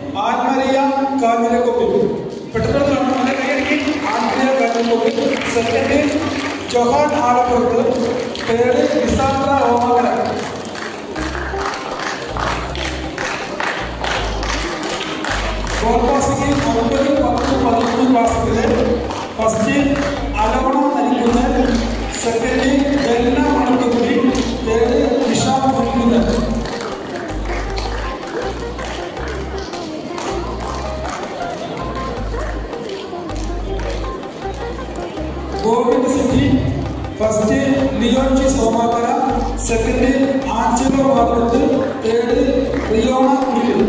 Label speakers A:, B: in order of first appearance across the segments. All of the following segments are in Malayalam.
A: ആൻമരിയ കാഞ്ഞിരക്കൊപ്പിൽ പെട്ടെന്ന് കാണാം നല്ല കൈയടിക്ക് Annmaria Kanjirakoppil second Johan Alappurath third നിസാന്ദ്ര ഓമകര ഗോൾ പാസിംഗ് ഒമ്പത് പത്ത് പതിനൊന്ന് ക്ലാസ്സുകളിൽ first Alona Narikkunnath second Della Manakkudi third Nisha Murikkunnath Govind city first ലിയോൺജി സോമാക്കര സെക്കൻഡ് ആഞ്ചലോ മാർക്കത്ത് തേർഡ് റിയോണ കുടിൽ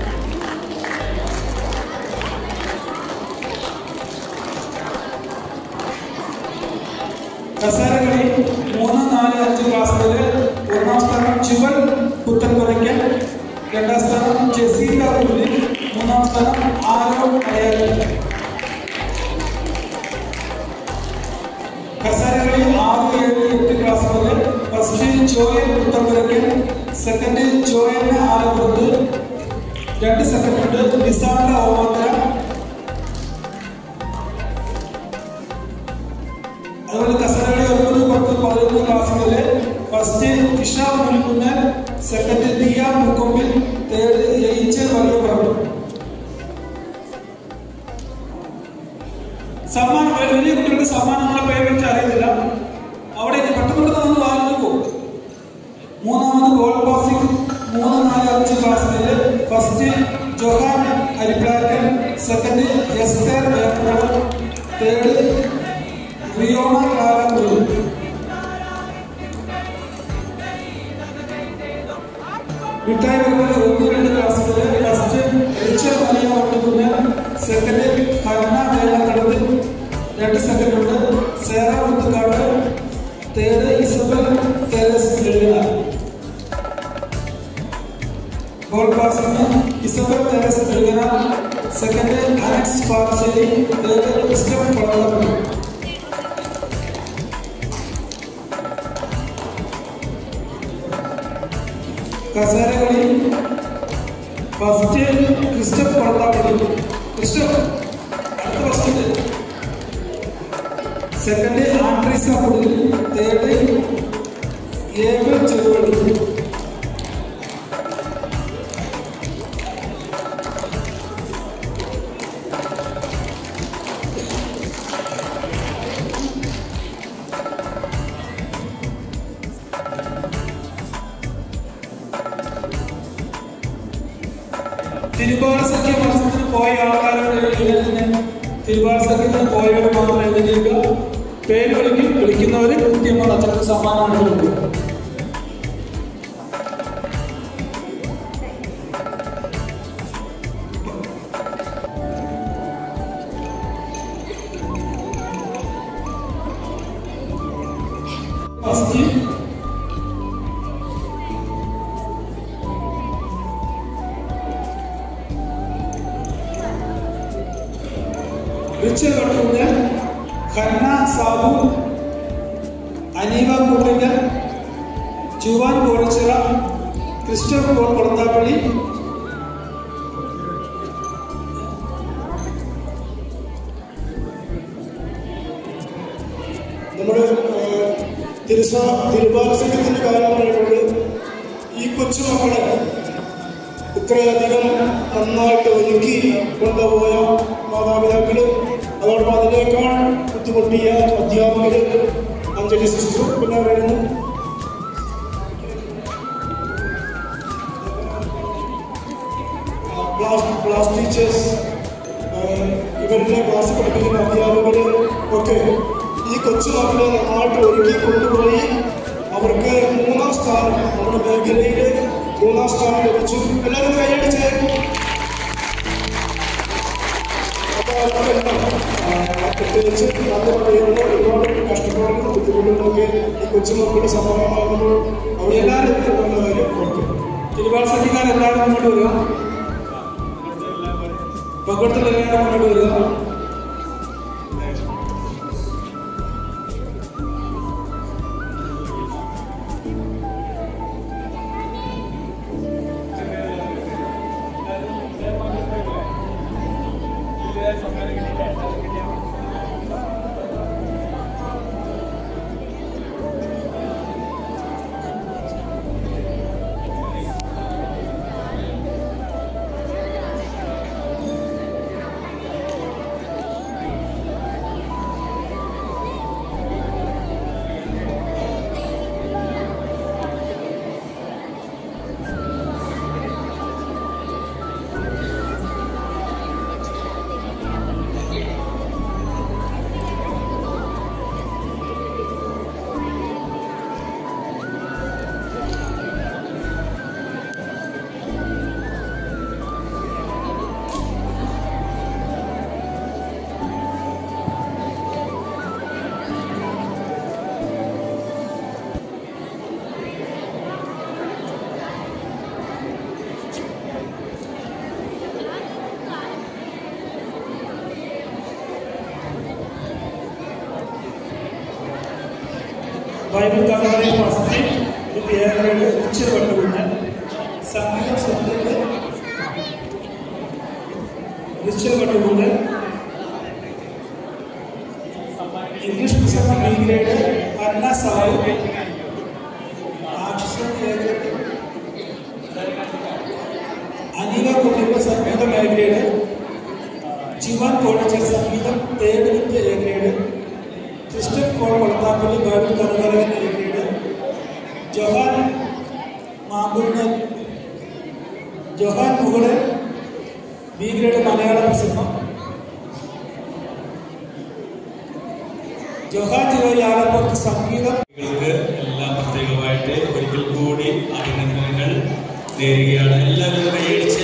A: കസേരകളി മൂന്ന് നാല് അഞ്ച് ക്ലാസ്സുകളിൽ ഒന്നാം സ്ഥാനം ചുവൻ പുത്തൻപുരയ്ക്കൽ രണ്ടാം സ്ഥാനം ജസീല ഉള്ളിൽ മൂന്നാം സ്ഥാനം ആരോ അടയാറിൽ കസേരകളി ആറ് ഏഴ് എട്ട് ക്ലാസ്സുകളിൽ first Joel Puthenpurackal second Joel Alappurath രണ്ട് സെക്കൻഡ് ഉണ്ട് നിസാറിന്റെ ഓമാന്തര അതുപോലെ കസരകളി ഒമ്പത് പത്ത് പതിനൊന്ന് ക്ലാസ്സുകളില് first Isha Munkunnan second Diya Mukkombil third എയ്ച്ച് വലിയ പറഞ്ഞു സമ്മാനം വലിയ കുട്ടികൾക്ക് സമ്മാനങ്ങളെ പേര് വെച്ച് അറിയത്തില്ല അവിടെ ഇനി പെട്ടെന്ന് ഒന്ന് വാങ്ങി പോകും മൂന്നാമത് ഗോൾ പാസിംഗ് മൂന്ന് നാല് അഞ്ച് ക്ലാസ്സുകളിൽ first Johan Ariplackan second Esther ഏപ്രവർ തേർഡ് റിയോണ ക്ലാര കുരു മിഠായി വരുന്നത് ഒന്ന് രണ്ട് ക്ലാസ്സുകളിൽ ഫസ്റ്റ് റിച്ച് മരിയ വട്ടുകുന്നൻ സെക്കൻഡ് ഹർണ വേലക്കടവ് രണ്ട് സെക്കൻഡ് ഉണ്ട് Sera Muthukad third Isabel Theres എഴുതുക ഗോൾ പാസിന് ഇസബൽ തെരസ് എഴുതുക second Alex Parassery third Christoph പളവപ്പള്ളി കസേരകളി ഫസ്റ്റ് ക്രിസ്റ്റഫ് പളത്താപ്പള്ളി ക്രിസ്റ്റഫ് അടുത്ത ഫസ്റ്റ് സെക്കൻഡ് ആൻഡ്രീസ പുടിൽ തേർഡ് ഏബിൾ ചെറുവള്ളി തിരുവാള സഖ്യ മത്സരത്തിന് പോയ ആൾക്കാരോട് എഴുതുന്ന തിരുവാള സഖ്യത്തിന് പോയവർ മാത്രം എഴുതിയിരിക്കുക പേര് വിളിക്കും വിളിക്കുന്നവർ കൃത്യമായി അച്ചടക്ക സമ്മാനമാണ് കൊടുക്കുക ഫസ്റ്റ് റിച്ചൽ വട്ടൂര് ഖന്ന സാബു അനീവ കൂട്ടിക്കൽ ചുവാൻ കോഴിച്ചിറ ക്രിസ്റ്റോഫ് പോൾ കൊളത്താപ്പള്ളി
B: നമ്മുടെ തിരുസ തിരുവാത്സവത്തിന്റെ കാര്യം പറയുമ്പോൾ ഈ കൊച്ചുമക്കളെ ഇത്രയധികം നന്നായിട്ട് ഒരുക്കി കൊണ്ടുപോയ മാതാപിതാക്കള് അതോടൊപ്പം അതിനേക്കാൾ ബുദ്ധിമുട്ടിയ അധ്യാപകര് അഞ്ജലി സിസ്റ്റർ പിന്നെ വരുന്നു ക്ലാസ് ക്ലാസ് ടീച്ചേഴ്സ് ഇവരുടെ ക്ലാസ് പഠിപ്പിക്കുന്ന അധ്യാപകര് ഒക്കെ ഈ കൊച്ചുമക്കളെ നന്നായിട്ട് ഒരുക്കി കൊണ്ടുപോയി അവർക്ക് മൂന്നാം സ്ഥാനം നമ്മുടെ മേഖലയിൽ മൂന്നാം സ്ഥാനം ലഭിച്ചു എല്ലാവരും കൈയടിച്ച് അപ്പോൾ അവർക്കെല്ലാം ആ, പ്രത്യേകിച്ച് നന്ദി പറയുന്നു ഒരുപാട് കഷ്ടപ്പാടുകളും ബുദ്ധിമുട്ടുകളൊക്കെ ഈ കൊച്ചുമക്കളുടെ സമാധാനമാകുമ്പോൾ അവരെല്ലാവരും വന്ന കാര്യം ഓർക്കും
A: തിരുവാള സഖ്യക്കാർ എല്ലാവരും മുന്നോട്ട് വരിക പങ്കെടുത്തുള്ള എല്ലാവരും മുന്നോട്ട് വരിക Bible Kathakali first with A grade ഉച്ച കണ്ടുകൊണ്ട് സംഗീതം സ്വന്തത്ത് റിച്ചൽ കണ്ടുകൊണ്ട് ഇംഗ്ലീഷ് പുസ്തകം ബി ഗ്രേഡ് അന്ന സാഹു ആക്ഷൻ എ ഗ്രേഡ് അനില കുട്ടികൾ സംഗീതം എ ഗ്രേഡ് ജീവൻ കോളേജിൽ സംഗീതം തേർഡ് വിത്ത് എ ഗ്രേഡ് ക്രിസ്റ്റൻ കോൾ വളർത്താപ്പള്ളി Bible Kathakali A grade Johan മാങ്കുന്ന് ജൊഹാൻ മുകള് ബി ഗ്രേഡ് മലയാള പ്രസംഗം ജൊഹാൻ ജില്ലയിൽ ആലപ്പുറത്ത് സംഗീതം
C: കുട്ടികൾക്ക് എല്ലാം പ്രത്യേകമായിട്ട് ഒരിക്കൽ കൂടി അഭിനന്ദനങ്ങൾ നേരുകയാണ് എല്ലാവരും കൈയടിച്ച്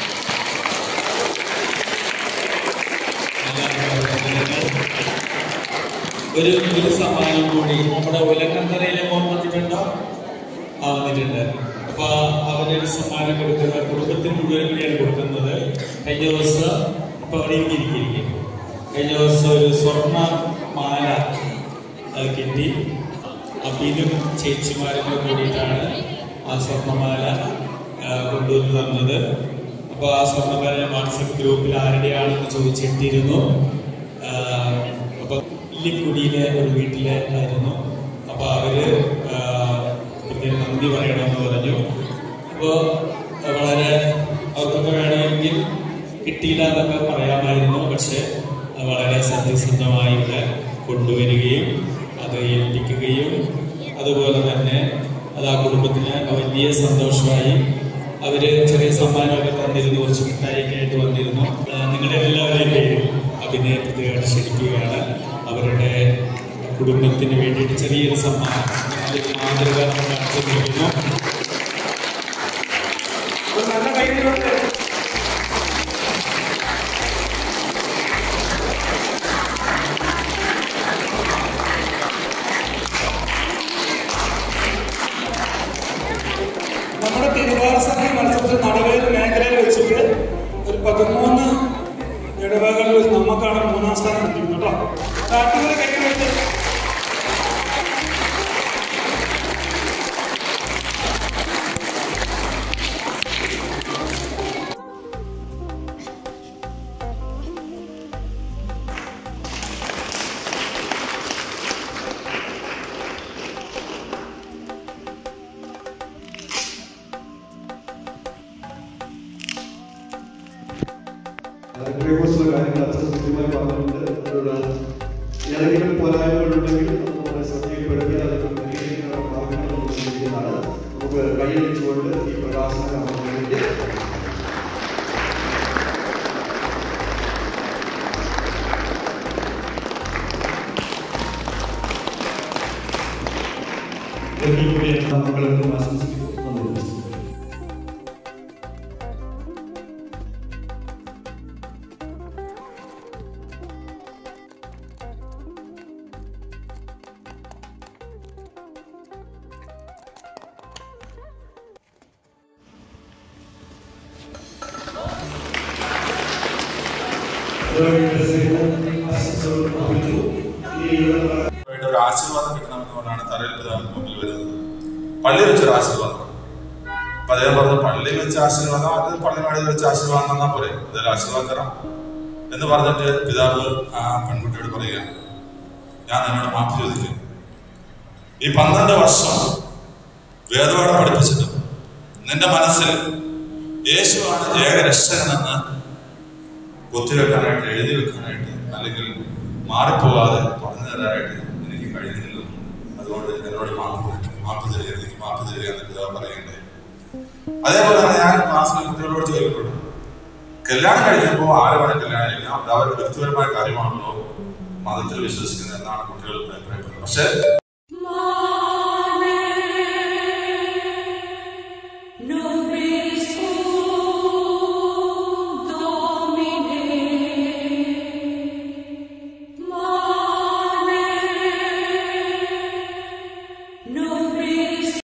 C: എല്ലാവർക്കും അഭിനന്ദനങ്ങൾ. ഒരു ഒരു സമ്മാനം കൂടി നമ്മുടെ ഉലക്കന്തറയിലെ മോൻ വന്നിട്ടുണ്ടോ ആ വന്നിട്ടുണ്ട് അപ്പൊ അവനൊരു സമ്മാനം കൊടുക്കുന്ന കുടുംബത്തിന് മുഴുവൻ കൂടിയാണ് കൊടുക്കുന്നത് കഴിഞ്ഞ ദിവസം ഇപ്പൊ അവിടെ ഇരിക്കും കഴിഞ്ഞ ദിവസം ഒരു സ്വർണ്ണ മാല അത് കിട്ടി അബീനും ചേച്ചിമാരും കൂടെ കൂടിയിട്ടാണ് ആ സ്വർണ്ണമാല ആ, കൊണ്ടുവന്ന് തന്നത് അപ്പോൾ ആ സ്വർണ്ണമാല ഞാൻ വാട്സപ്പ് ഗ്രൂപ്പിൽ ആരുടെയാണെന്ന് ചോദിച്ചിട്ടിരുന്നു ആ, അപ്പൊ ഇല്ലിക്കുടിയിലെ ഒരു വീട്ടിലെ ആയിരുന്നു അപ്പൊ അവര് ആ, പ്രത്യേകം നന്ദി പറയണമെന്ന് പറഞ്ഞു അപ്പോൾ വളരെ അവർക്കൊക്കെ വേണമെങ്കിൽ കിട്ടിയില്ല എന്നൊക്കെ പറയാമായിരുന്നു പക്ഷെ അത് വളരെ സത്യസന്ധമായിട്ട് കൊണ്ടുവരികയും അത് ഏൽപ്പിക്കുകയും അതുപോലെ തന്നെ അത് ആ കുടുംബത്തിന് വലിയ സന്തോഷമായി അവര് ചെറിയ സമ്മാനമൊക്കെ തന്നിരുന്നു കുറച്ച് മിഠായിയൊക്കെ ആയിട്ട് വന്നിരുന്നു ആ, നിങ്ങളുടെ എല്ലാവരെയും പേരിൽ അഭിനയ പ്രത്യേകമായിട്ട് ക്ഷണിക്കുകയാണ് അവരുടെ കുടുംബത്തിന് വേണ്ടിയിട്ട് ചെറിയൊരു സമ്മാനം നല്ലൊരു മാതൃക നമ്മൾ കാണിച്ചിരിക്കുന്നു
A: ഒരു നല്ല കൈകളുണ്ട് നമ്മുടെ തിരുവാസന മത്സരത്തിൽ നടുവേൽ മേഖലയിൽ വെച്ചിട്ട് ഒരു പതിമൂന്ന് ഇടവകളിൽ വെച്ച് നമുക്കാണ് മൂന്നാം സ്ഥാനം കിട്ടിയിരുന്നത് കേട്ടോ നാട്ടുകാരെ കൈകളുണ്ട്
D: അതിനെക്കുറിച്ചുള്ള കാര്യങ്ങൾ അച്ഛൻ കൃത്യമായി പറഞ്ഞിട്ടുണ്ട് അതിലുള്ള ഏതെങ്കിലും പോരായ്മകളുണ്ടെങ്കിൽ അത് നമ്മളെ ശ്രദ്ധയിൽപ്പെടുത്തി അതിന് പരിഹരിക്കാനുള്ള മാർഗങ്ങൾ നമ്മൾ ചിന്തിക്കുന്നതാണ് നമുക്ക് കൈയടിച്ചുകൊണ്ട് ഈ പ്രകാശനം നമുക്ക് വേണ്ടി ഒരിക്കൽ കൂടി എല്ലാ മക്കൾക്കും ആശംസിക്കുന്നു നന്ദി നമസ്കാരം
E: വേണ്ട ഒരു ആശീർവാദം കിട്ടണമെന്നുകൊണ്ടാണ് തറയിൽ പിതാവിന് മുമ്പിൽ വരുന്നത് പള്ളി വെച്ചൊരു ആശീർവാദം അപ്പൊ അദ്ദേഹം പറഞ്ഞു പള്ളി വെച്ച ആശീർവാദം അത് പള്ളിമാടി വെച്ച ആശീർവാദം തന്നാ പോരെ ഇതൊരു ആശീർവാദം തരാം എന്ന് പറഞ്ഞിട്ട് പിതാവ് ആ പെൺകുട്ടിയോട് പറയുകയാണ് ഞാൻ നിന്നോട് മാപ്പ് ചോദിക്കുന്നു ഈ പന്ത്രണ്ട് വർഷം വേദപാഠം പഠിപ്പിച്ചിട്ടും നിന്റെ മനസ്സിൽ യേശുവാണ് ഏകരക്ഷകനെന്ന് കുത്തിവെക്കാനായിട്ട് എഴുതി വെക്കാനായിട്ട് അല്ലെങ്കിൽ മാറിപ്പോകാതെ പറഞ്ഞു തരാനായിട്ട് എനിക്ക് കഴിയുന്നില്ല അതുകൊണ്ട് എന്നോട് മാപ്പ് തരും. മാപ്പ് തരിക എനിക്ക് മാപ്പ് തരിക എന്ന് പിതാവ് പറയണ്ടേ അതേപോലെ തന്നെ ഞാൻ ക്ലാസ്സിലെ കുട്ടികളോട് ചോദിക്കുന്നുണ്ട് കല്യാണം കഴിക്കുമ്പോൾ ആരെ വേണം കല്യാണം കഴിക്കാം അത് അവരുടെ വ്യക്തിപരമായ കാര്യമാണല്ലോ മതത്തിൽ വിശ്വസിക്കുന്നത് എന്നാണ് കുട്ടികൾ അഭിപ്രായപ്പെടുന്നത് പക്ഷേ